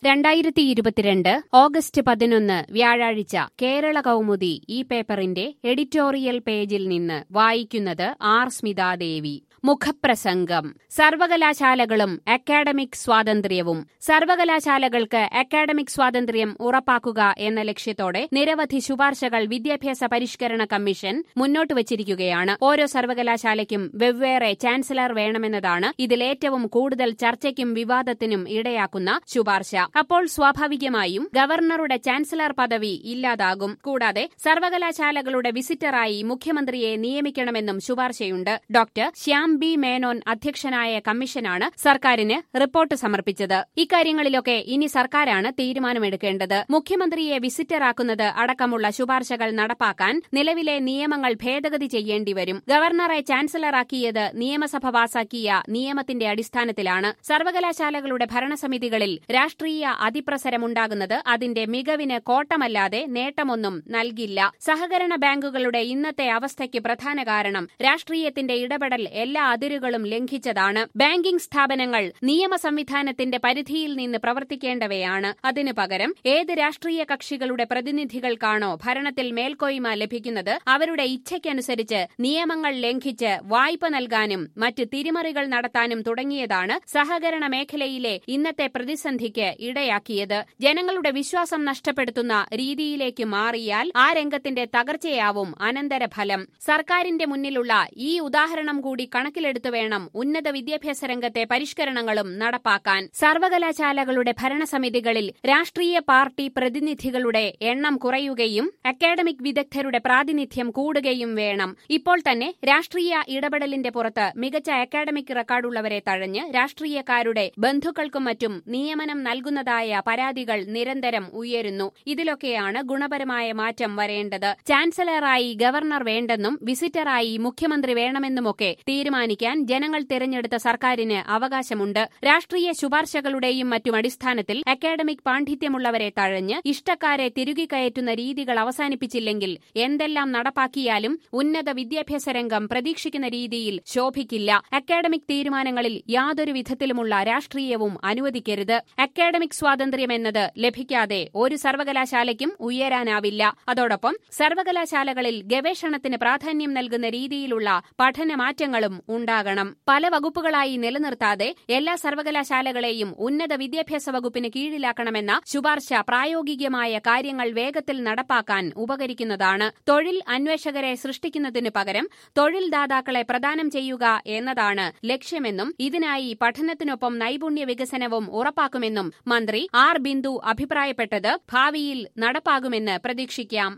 രണ്ടായിരത്തി ഇരുപത്തിരണ്ട് ഓഗസ്റ്റ് പതിനൊന്ന് വ്യാഴാഴ്ച കേരള കൗമുദി ഈ പേപ്പറിന്റെ എഡിറ്റോറിയൽ പേജിൽ നിന്ന് വായിക്കുന്നത് ആർ സ്മിതാദേവി മുഖപ്രസംഗം സർവകലാശാലകളും അക്കാഡമിക് സ്വാതന്ത്ര്യവും സർവകലാശാലകൾക്ക് അക്കാഡമിക് സ്വാതന്ത്ര്യം ഉറപ്പാക്കുക എന്ന ലക്ഷ്യത്തോടെ നിരവധി ശുപാർശകൾ വിദ്യാഭ്യാസ പരിഷ്കരണ കമ്മീഷൻ മുന്നോട്ട് വച്ചിരിക്കുകയാണ് ഓരോ സർവകലാശാലയ്ക്കും വെവ്വേറെ ചാൻസലർ വേണമെന്നതാണ് ഇതിലേറ്റവും കൂടുതൽ ചർച്ചയ്ക്കും വിവാദത്തിനും ഇടയാക്കുന്ന ശുപാർശ അപ്പോൾ സ്വാഭാവികമായും ഗവർണറുടെ ചാൻസലർ പദവി ഇല്ലാതാകും കൂടാതെ സർവകലാശാലകളുടെ വിസിറ്ററായി മുഖ്യമന്ത്രിയെ നിയമിക്കണമെന്നും ശുപാർശയുണ്ട് ഡോക്ടർ ശ്യാം ബി മേനോൻ അധ്യക്ഷനായ കമ്മീഷനാണ് സർക്കാരിന് റിപ്പോർട്ട് സമർപ്പിച്ചത് ഇക്കാര്യങ്ങളിലൊക്കെ ഇനി സർക്കാരാണ് തീരുമാനമെടുക്കേണ്ടത് മുഖ്യമന്ത്രിയെ വിസിറ്ററാക്കുന്നത് അടക്കമുള്ള ശുപാർശകൾ നടപ്പാക്കാൻ നിലവിലെ നിയമങ്ങൾ ഭേദഗതി ചെയ്യേണ്ടിവരും ഗവർണറെ ചാൻസലറാക്കിയത് നിയമസഭ പാസാക്കിയ നിയമത്തിന്റെ അടിസ്ഥാനത്തിലാണ് സർവകലാശാലകളുടെ ഭരണസമിതികളിൽ രാഷ്ട്രീയ അതിപ്രസരമുണ്ടാകുന്നത് അതിന്റെ മികവിന് കോട്ടമല്ലാതെ നേട്ടമൊന്നും നൽകില്ല സഹകരണ ബാങ്കുകളുടെ ഇന്നത്തെ അവസ്ഥയ്ക്ക് പ്രധാന കാരണം രാഷ്ട്രീയത്തിന്റെ ഇടപെടൽ എല്ലാ അതിരുകളും ലംഘിച്ചതാണ് ബാങ്കിംഗ് സ്ഥാപനങ്ങൾ നിയമ സംവിധാനത്തിന്റെ പരിധിയിൽ നിന്ന് പ്രവർത്തിക്കേണ്ടവയാണ് അതിനു പകരം ഏത് രാഷ്ട്രീയ കക്ഷികളുടെ പ്രതിനിധികൾക്കാണോ ഭരണത്തിൽ മേൽക്കോയ്മ ലഭിക്കുന്നത് അവരുടെ ഇച്ഛയ്ക്കനുസരിച്ച് നിയമങ്ങൾ ലംഘിച്ച് വായ്പ നൽകാനും മറ്റ് തിരിമറികൾ നടത്താനും തുടങ്ങിയതാണ് സഹകരണ മേഖലയിലെ ഇന്നത്തെ പ്രതിസന്ധിക്ക് ഇടയാക്കിയത് ജനങ്ങളുടെ വിശ്വാസം നഷ്ടപ്പെടുത്തുന്ന രീതിയിലേക്ക് മാറിയാൽ ആ രംഗത്തിന്റെ തകർച്ചയാവും അനന്തരഫലം സർക്കാരിന്റെ മുന്നിലുള്ള ഈ ഉദാഹരണം കൂടി കണക്കിലെടുത്തു വേണം ഉന്നത വിദ്യാഭ്യാസ രംഗത്തെ പരിഷ്കരണങ്ങളും നടപ്പാക്കാൻ സർവകലാശാലകളുടെ ഭരണസമിതികളിൽ രാഷ്ട്രീയ പാർട്ടി പ്രതിനിധികളുടെ എണ്ണം കുറയുകയും അക്കാഡമിക് വിദഗ്ധരുടെ പ്രാതിനിധ്യം കൂടുകയും വേണം ഇപ്പോൾ തന്നെ രാഷ്ട്രീയ ഇടപെടലിന്റെ പുറത്ത് മികച്ച അക്കാഡമിക് റെക്കോർഡുള്ളവരെ തഴഞ്ഞ് രാഷ്ട്രീയക്കാരുടെ ബന്ധുക്കൾക്കും മറ്റും നിയമനം നൽകുന്നതായ പരാതികൾ നിരന്തരം ഉയരുന്നു ഇതിലൊക്കെയാണ് ഗുണപരമായ മാറ്റം വരേണ്ടത് ചാൻസലറായി ഗവർണർ വേണ്ടെന്നും വിസിറ്ററായി മുഖ്യമന്ത്രി വേണമെന്നുമൊക്കെ തീരുമാനിക്കാൻ ജനങ്ങൾ തിരഞ്ഞെടുത്ത സർക്കാരിന് അവകാശമുണ്ട് രാഷ്ട്രീയ ശുപാർശകളുടെയും മറ്റും അടിസ്ഥാനത്തിൽ അക്കാഡമിക് പാണ്ഡിത്യമുള്ളവരെ തഴഞ്ഞ് ഇഷ്ടക്കാരെ തിരുകിക്കയറ്റുന്ന രീതികൾ അവസാനിപ്പിച്ചില്ലെങ്കിൽ എന്തെല്ലാം നടപ്പാക്കിയാലും ഉന്നത വിദ്യാഭ്യാസ രംഗം പ്രതീക്ഷിക്കുന്ന രീതിയിൽ ശോഭിക്കില്ല അക്കാഡമിക് തീരുമാനങ്ങളിൽ യാതൊരു വിധത്തിലുമുള്ള രാഷ്ട്രീയവും അനുവദിക്കരുത് അക്കാഡമിക് സ്വാതന്ത്ര്യമെന്നത് ലഭിക്കാതെ ഒരു സർവകലാശാലയ്ക്കും ഉയരാനാവില്ല അതോടൊപ്പം സർവകലാശാലകളിൽ ഗവേഷണത്തിന് പ്രാധാന്യം നൽകുന്ന രീതിയിലുള്ള പഠനമാറ്റങ്ങളും ഉണ്ടാകണം പല വകുപ്പുകളായി നിലനിർത്താതെ എല്ലാ സർവകലാശാലകളെയും ഉന്നത വിദ്യാഭ്യാസ വകുപ്പിന് കീഴിലാക്കണമെന്ന ശുപാർശ പ്രായോഗികമായ കാര്യങ്ങൾ വേഗത്തിൽ നടപ്പാക്കാൻ ഉപകരിക്കുന്നതാണ് തൊഴിൽ അന്വേഷകരെ സൃഷ്ടിക്കുന്നതിനു പകരം തൊഴിൽ ദാതാക്കളെ പ്രദാനം ചെയ്യുക എന്നതാണ് ലക്ഷ്യമെന്നും ഇതിനായി പഠനത്തിനൊപ്പം നൈപുണ്യ വികസനവും ഉറപ്പാക്കുമെന്നും മന്ത്രി ആർ ബിന്ദു അഭിപ്രായപ്പെട്ടത് ഭാവിയിൽ നടപ്പാകുമെന്ന് പ്രതീക്ഷിക്കാം